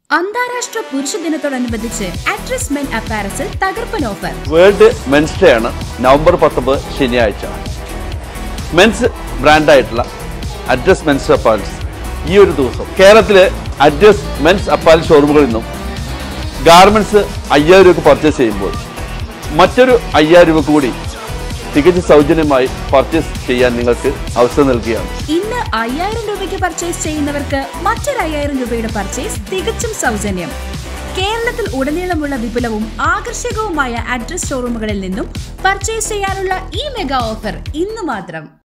അന്താരാഷ്ട്ര പുരുഷ ദിനത്തോടനുബന്ധിച്ച് അഡ്രസ് മെൻ അപ്പാരസിൽ തകർപ്പൻ ഓഫർ വേൾഡ് മെൻസ് ഡേ ആണ് നവംബർ പത്തൊമ്പത് ശനിയാഴ്ച മെൻസ് ബ്രാൻഡായിട്ടുള്ള അഡ്രസ് മെൻസ് അപ്പാൽസ് ഈ ഒരു ദിവസം കേരളത്തിലെ അഡ്രസ് മെൻസ് അപ്പാൽ ഷോറൂമുകളിൽ നിന്നും ഗാർമെൻറ്റ്സ് അയ്യായിരം രൂപ പർച്ചേസ് ചെയ്യുമ്പോൾ മറ്റൊരു അയ്യായിരം രൂപ കൂടി തികച്ചും സൗജന്യമായി പർച്ചേസ് ചെയ്യാൻ നിങ്ങൾക്ക് അവസരം നൽകുകയാണ് ഇന്ന് അയ്യായിരം രൂപയ്ക്ക് പർച്ചേസ് ചെയ്യുന്നവർക്ക് മറ്റൊരു അയ്യായിരം രൂപയുടെ പർച്ചേസ് തികച്ചും സൗജന്യം കേരളത്തിൽ ഉടനീളമുള്ള വിപുലവും ആകർഷകവുമായ അഡ്രസ് ഷോറൂമുകളിൽ നിന്നും പർച്ചേസ് ചെയ്യാനുള്ള ഈ മെഗാ ഓഫർ ഇന്ന് മാത്രം